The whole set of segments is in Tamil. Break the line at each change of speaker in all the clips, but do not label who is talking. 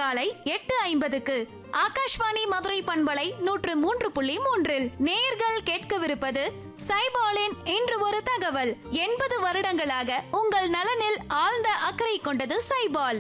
காலை எட்டு ஐம்பதுக்கு ஆகாஷ்வாணி மதுரை பண்பலை நூற்று மூன்று புள்ளி மூன்றில் நேர்கள் கேட்கவிருப்பது சைபாலின் இன்று ஒரு தகவல் எண்பது வருடங்களாக உங்கள் நலனில் ஆழ்ந்த அக்கறை கொண்டது சைபால்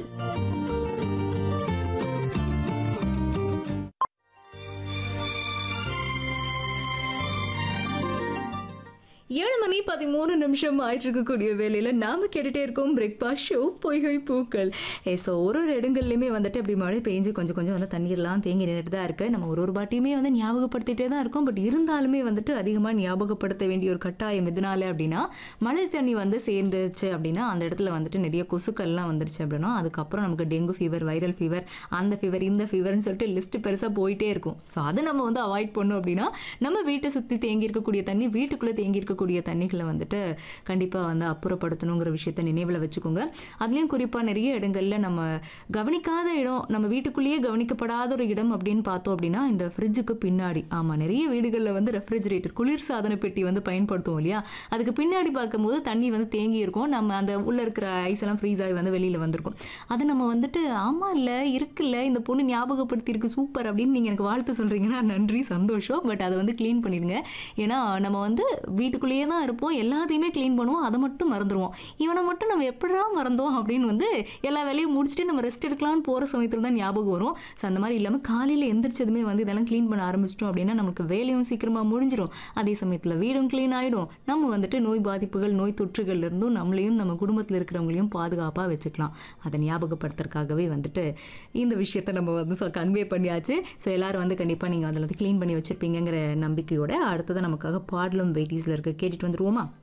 ஏழு மணி பதிமூணு நிமிஷம் ஆயிட்டு இருக்கக்கூடிய வேலையில நாம கேட்டுட்டே இருக்கோம் பிரேக்ஃபாஸ்ட் ஷோ பொய்கை பூக்கள் ஏ ஸோ ஒரு ஒரு இடங்கள்லையுமே வந்துட்டு அப்படி மழை பெஞ்சு கொஞ்சம் கொஞ்சம் வந்து தண்ணீர்லாம் தேங்கி நின்றுட்டு தான் இருக்கு நம்ம ஒரு ஒரு வாட்டியுமே வந்து ஞாபகப்படுத்திட்டே தான் இருக்கோம் பட் இருந்தாலுமே வந்துட்டு அதிகமாக ஞாபகப்படுத்த வேண்டிய ஒரு கட்டாயம் எதனால அப்படின்னா மழை தண்ணி வந்து சேர்ந்துச்சு அப்படின்னா அந்த இடத்துல வந்துட்டு நிறைய கொசுக்கள்லாம் வந்துருச்சு அப்படின்னா அதுக்கப்புறம் நமக்கு டெங்கு ஃபீவர் வைரல் ஃபீவர் அந்த ஃபீவர் இந்த ஃபீவர்னு சொல்லிட்டு லிஸ்ட் பெருசாக போயிட்டே இருக்கும் ஸோ அதை நம்ம வந்து அவாய்ட் பண்ணோம் அப்படின்னா நம்ம வீட்டை சுற்றி தேங்கி இருக்கக்கூடிய தண்ணி வீட்டுக்குள்ளே தேங்கி இருக்கக்கூடிய தண்ணிகளை வந்துட்டு கண்டிப்பாக வந்து அப்புறப்படுத்தணுங்கிற விஷயத்த நினைவில் வச்சுக்கோங்க அதுலேயும் குறிப்பாக நிறைய இடங்கள்ல நம்ம கவனிக்காத இடம் நம்ம வீட்டுக்குள்ளேயே கவனிக்கப்படாத ஒரு இடம் அப்படின்னு பார்த்தோம் அப்படின்னா இந்த ஃப்ரிட்ஜுக்கு பின்னாடி ஆமாம் நிறைய வீடுகளில் வந்து ரெஃப்ரிஜரேட்டர் குளிர் சாதன பெட்டி வந்து பயன்படுத்துவோம் இல்லையா அதுக்கு பின்னாடி பார்க்கும்போது தண்ணி வந்து தேங்கி இருக்கும் நம்ம அந்த உள்ளே இருக்கிற ஐஸ் எல்லாம் ஃப்ரீஸ் ஆகி வந்து வெளியில் வந்திருக்கும் அது நம்ம வந்துட்டு ஆமாம் இல்லை இருக்குல்ல இந்த பொண்ணு ஞாபகப்படுத்தியிருக்கு சூப்பர் அப்படின்னு நீங்கள் எனக்கு வாழ்த்து சொல்கிறீங்கன்னா நன்றி சந்தோஷம் பட் அதை வந்து க்ளீன் பண்ணிடுங்க ஏன்னா நம்ம வந்து வீட்டுக்குள்ளேயே தான் இருப்போம் எல்லாத்தையுமே க்ளீன் பண்ணுவோம் அதை மட்டும் மறந்துடுவோம் இவனை மட்டும் நம்ம எப்படா மறந்தோம் அப்படின்னு வந்து எல்லா வேலையும் முடிச்சுட்டு நம்ம ரெஸ்ட் எடுக்கலாம்னு போகிற சமயத்தில் தான் ஞாபகம் வரும் ஸோ அந்த மாதிரி இல்லாமல் காலையில் எந்திரிச்சதுமே வந்து இதெல்லாம் க்ளீன் பண்ண ஆரம்பிச்சிட்டோம் அப்படின்னா நமக்கு வேலையும் சீக்கிரமாக முடிஞ்சிடும் அதே சமயத்தில் வீடும் க்ளீன் ஆகிடும் நம்ம வந்துட்டு நோய் பாதிப்புகள் நோய் தொற்றுகள்ல இருந்தும் நம்மளையும் நம்ம குடும்பத்தில் இருக்கிறவங்களையும் பாதுகாப்பாக வச்சுக்கலாம் அதை ஞாபகப்படுத்துறதுக்காகவே வந்துட்டு இந்த விஷயத்த நம்ம வந்து கன்வே பண்ணியாச்சு ஸோ எல்லாரும் வந்து கண்டிப்பாக நீங்கள் அதில் வந்து க்ளீன் பண்ணி வச்சிருப்பீங்கங்கிற நம்பிக்கையோட அடுத்தது நமக்காக பாடலும் வெயிட்டிஸில் இருக்க கேட்டுட்டு வந்துருவோமா